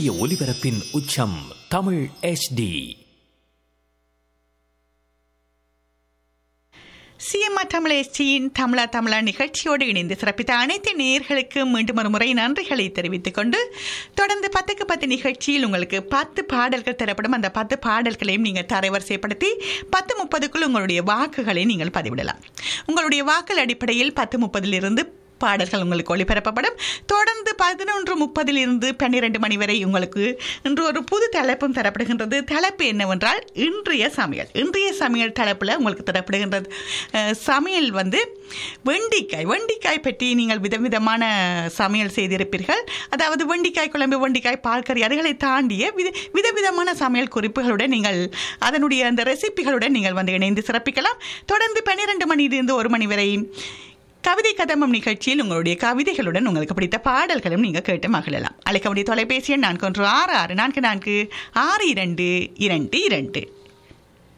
சூரிய ஒளிபரப்பின் உச்சம் Tamil HD CMR தமிழேச்சியின் தமிழா தமிழா நிகழ்ச்சியோடு இணைந்து சிறப்பித்த அனைத்து நேயர்களுக்கு மீண்டும் ஒரு முறை நன்றிகளை தெரிவித்துக் கொண்டு தொடர்ந்து பத்துக்கு பத்து நிகழ்ச்சியில் உங்களுக்கு பத்து பாடல்கள் தரப்படும் அந்த பத்து பாடல்களையும் நீங்கள் தரவரிசைப்படுத்தி பத்து முப்பதுக்குள் உங்களுடைய வாக்குகளை நீங்கள் பதிவிடலாம் உங்களுடைய வாக்கள் அடிப்படையில் பத்து முப்பதிலிருந்து பாடல்கள் உங்களுக்கு ஒளிபரப்பப்படும் தொடர்ந்து பதினொன்று முப்பதிலிருந்து பன்னிரெண்டு மணி வரை உங்களுக்கு இன்று ஒரு புது தலைப்பும் தரப்படுகின்றது தலைப்பு என்னவென்றால் இன்றைய சமையல் இன்றைய சமையல் தலைப்பில் உங்களுக்கு தரப்படுகின்றது அஹ், சமையல் வந்து வெண்டிக்காய் வெண்டிக்காய் பற்றி நீங்கள் விதவிதமான சமையல் செய்திருப்பீர்கள் அதாவது வெண்டிக்காய் குழம்பு வெண்டிக்காய் பால்கறி அதுகளை தாண்டிய வித விதவிதமான சமையல் குறிப்புகளுடன் நீங்கள் அதனுடைய அந்த ரெசிபிகளுடன் நீங்கள் வந்து இணைந்து சிறப்பிக்கலாம் தொடர்ந்து பன்னிரெண்டு மணியிலிருந்து ஒரு மணி வரை கவிதை கதம்பம் நிகழ்ச்சியில் உங்களுடைய கவிதைகளுடன் உங்களுக்கு பிடித்த பாடல்களும் நீங்கள் கேட்டு மகிழலாம் அழைக்க வேண்டிய தொலைபேசி எண் நான்கு ஒன்று ஆறு ஆறு நான்கு நான்கு ஆறு இரண்டு இரண்டு இரண்டு